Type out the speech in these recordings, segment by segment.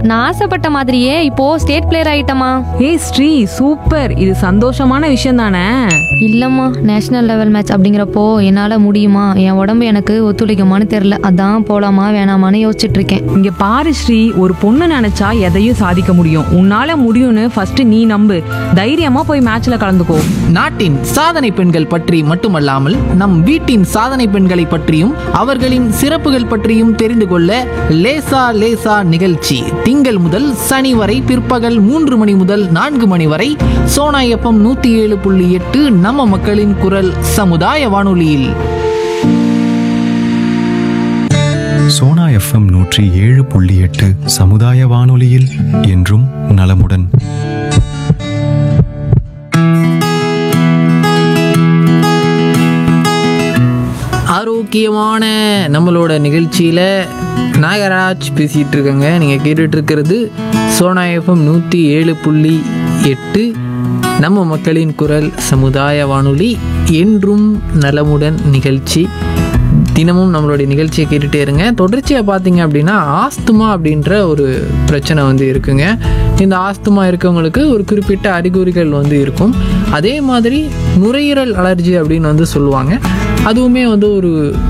நான் ஆசைப்பட்ட மாதிரியே இப்போ ஸ்டேட் பிளேயர் ஆயிட்டமா ஏய் ஸ்ரீ சூப்பர் இது சந்தோஷமான விஷயம் தானே இல்லம்மா நேஷனல் லெவல் மேட்ச் அப்படிங்கிறப்போ என்னால முடியுமா என் உடம்பு எனக்கு ஒத்துழைக்குமான்னு தெரியல அதான் போலாமா வேணாமான்னு யோசிச்சுட்டு இருக்கேன் இங்க பாரு ஸ்ரீ ஒரு பொண்ணு நினைச்சா எதையும் சாதிக்க முடியும் உன்னால முடியும்னு ஃபர்ஸ்ட் நீ நம்பு தைரியமா போய் மேட்ச்ல கலந்துக்கோ நாட்டின் சாதனை பெண்கள் பற்றி மட்டுமல்லாமல் நம் வீட்டின் சாதனை பெண்களை பற்றியும் அவர்களின் சிறப்புகள் பற்றியும் தெரிந்து கொள்ள லேசா லேசா நிகழ்ச்சி திங்கள் முதல் சனி வரை பிற்பகல் மூன்று மணி முதல் நான்கு மணி வரை சோனா எஃப்எம் நூத்தி ஏழு புள்ளி எட்டு நம்ம மக்களின் குரல் சமுதாய வானொலியில் சோனா எஃப்எம் நூற்றி ஏழு புள்ளி எட்டு சமுதாய வானொலியில் என்றும் நலமுடன் ஆரோக்கியமான நம்மளோட நிகழ்ச்சியில் நாகராஜ் பேசிகிட்டு இருக்கங்க நீங்கள் கேட்டுட்டு இருக்கிறது சோனா எஃப்எம் நூற்றி ஏழு புள்ளி எட்டு நம்ம மக்களின் குரல் சமுதாய வானொலி என்றும் நலமுடன் நிகழ்ச்சி தினமும் நம்மளுடைய நிகழ்ச்சியை கேட்டுகிட்டே இருங்க தொடர்ச்சியாக பார்த்தீங்க அப்படின்னா ஆஸ்துமா அப்படின்ற ஒரு பிரச்சனை வந்து இருக்குங்க இந்த ஆஸ்துமா இருக்கவங்களுக்கு ஒரு குறிப்பிட்ட அறிகுறிகள் வந்து இருக்கும் அதே மாதிரி நுரையீரல் அலர்ஜி அப்படின்னு வந்து சொல்லுவாங்க அதுவுமே வந்து ஒரு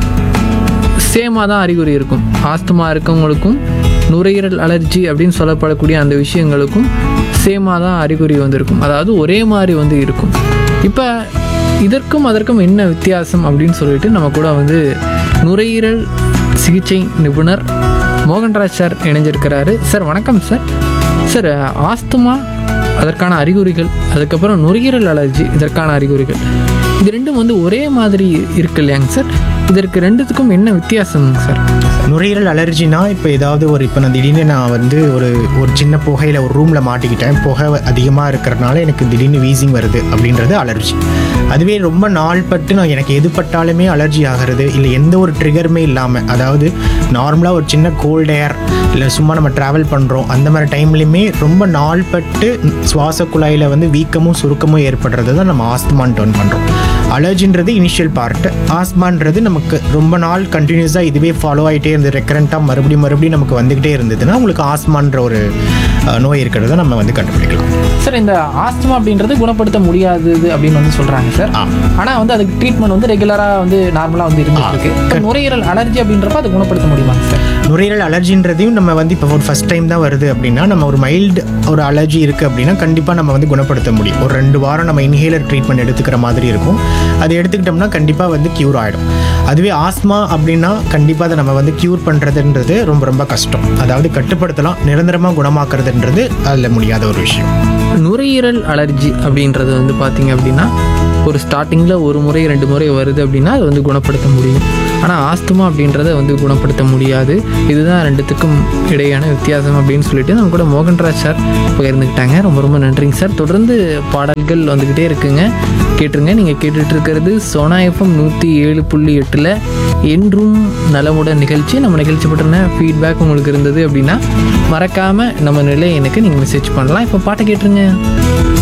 சேமாக தான் அறிகுறி இருக்கும் ஆஸ்துமா இருக்கவங்களுக்கும் நுரையீரல் அலர்ஜி அப்படின்னு சொல்லப்படக்கூடிய அந்த விஷயங்களுக்கும் சேமாக தான் அறிகுறி வந்து இருக்கும் அதாவது ஒரே மாதிரி வந்து இருக்கும் இப்போ இதற்கும் அதற்கும் என்ன வித்தியாசம் அப்படின்னு சொல்லிட்டு நம்ம கூட வந்து நுரையீரல் சிகிச்சை நிபுணர் மோகன்ராஜ் சார் இணைஞ்சிருக்கிறாரு சார் வணக்கம் சார் சார் ஆஸ்துமா அதற்கான அறிகுறிகள் அதுக்கப்புறம் நுரையீரல் அலர்ஜி இதற்கான அறிகுறிகள் இது ரெண்டும் வந்து ஒரே மாதிரி இருக்கு இல்லையாங்க சார் இதற்கு ரெண்டுத்துக்கும் என்ன வித்தியாசங்க சார் நுரையீரல் அலர்ஜினா இப்போ ஏதாவது ஒரு இப்போ நான் திடீர்னு நான் வந்து ஒரு ஒரு சின்ன புகையில் ஒரு ரூமில் மாட்டிக்கிட்டேன் புகை அதிகமாக இருக்கிறனால எனக்கு திடீர்னு வீசிங் வருது அப்படின்றது அலர்ஜி அதுவே ரொம்ப நாள் பட்டு நான் எனக்கு எது பட்டாலுமே அலர்ஜி ஆகிறது இல்லை எந்த ஒரு ட்ரிகருமே இல்லாமல் அதாவது நார்மலாக ஒரு சின்ன கோல்ட் ஏர் இல்லை சும்மா நம்ம ட்ராவல் பண்ணுறோம் அந்த மாதிரி டைம்லையுமே ரொம்ப நாள் பட்டு சுவாச குழாயில் வந்து வீக்கமும் சுருக்கமும் ஏற்படுறது தான் நம்ம ஆஸ்துமான் டர்ன் பண்ணுறோம் அலர்ஜின்றது இனிஷியல் பார்ட் ஆஸ்மான்றது நமக்கு ரொம்ப நாள் கண்டினியூஸாக இதுவே ஃபாலோ ஆகிட்டே இருந்து ரெக்கரண்ட்டாக மறுபடியும் மறுபடியும் நமக்கு வந்துக்கிட்டே இருந்ததுன்னா உங்களுக்கு ஆஸ்மான்ற ஒரு அஹ், நோய் இருக்கிறத நம்ம வந்து கண்டுபிடிக்கலாம் சார் இந்த ஆஸ்துமா அப்படின்றது குணப்படுத்த முடியாதது அப்படின்னு வந்து சொல்றாங்க சார் ஆ. ஆனால் வந்து அதுக்கு ட்ரீட்மெண்ட் வந்து ரெகுலராக வந்து நார்மலாக வந்து இருந்துட்டு இருக்கு இப்போ நுரையீரல் அலர்ஜி அப்படின்றப்ப அது குணப்படுத்த முடியுமாங்க சார் நுரையீரல் அலர்ஜின்றதையும் நம்ம வந்து இப்போ ஒரு ஃபஸ்ட் டைம் தான் வருது அப்படின்னா நம்ம ஒரு மைல்டு ஒரு அலர்ஜி இருக்குது அப்படின்னா கண்டிப்பாக நம்ம வந்து குணப்படுத்த முடியும் ஒரு ரெண்டு வாரம் நம்ம இன்ஹேலர் ட்ரீட்மெண்ட் எடுத்துக்கிற மாதிரி இருக்கும் அது எடுத்துக்கிட்டோம்னா கண்டிப்பாக வந்து க்யூர் ஆகிடும் அதுவே ஆஸ்மா அப்படின்னா கண்டிப்பாக அதை நம்ம வந்து க்யூர் பண்ணுறதுன்றது ரொம்ப ரொம்ப கஷ்டம் அதாவது கட்டுப்படுத்தலாம் நிரந்தரமாக குணமாக்குறதுன்றது அதில் முடியாத ஒரு விஷயம் நுரையீரல் அலர்ஜி அப்படின்றது வந்து பார்த்தீங்க அப்படின்னா ஒரு ஸ்டார்டிங்கில் ஒரு முறை ரெண்டு முறை வருது அப்படின்னா அது வந்து குணப்படுத்த முடியும் ஆனால் ஆஸ்துமா அப்படின்றத வந்து குணப்படுத்த முடியாது இதுதான் ரெண்டுத்துக்கும் இடையான வித்தியாசம் அப்படின்னு சொல்லிட்டு நம்ம கூட மோகன்ராஜ் சார் பகிர்ந்துக்கிட்டாங்க ரொம்ப ரொம்ப நன்றிங்க சார் தொடர்ந்து பாடல்கள் வந்துக்கிட்டே இருக்குங்க கேட்டுருங்க நீங்கள் கேட்டுட்டு இருக்கிறது சோனா எஃப்எம் நூற்றி ஏழு புள்ளி எட்டில் என்றும் நலமுடன் நிகழ்ச்சி நம்ம நிகழ்ச்சி பற்றின ஃபீட்பேக் உங்களுக்கு இருந்தது அப்படின்னா மறக்காமல் நம்ம நிலை எனக்கு நீங்கள் மெசேஜ் பண்ணலாம் இப்போ பாட்டை கேட்டுருங்க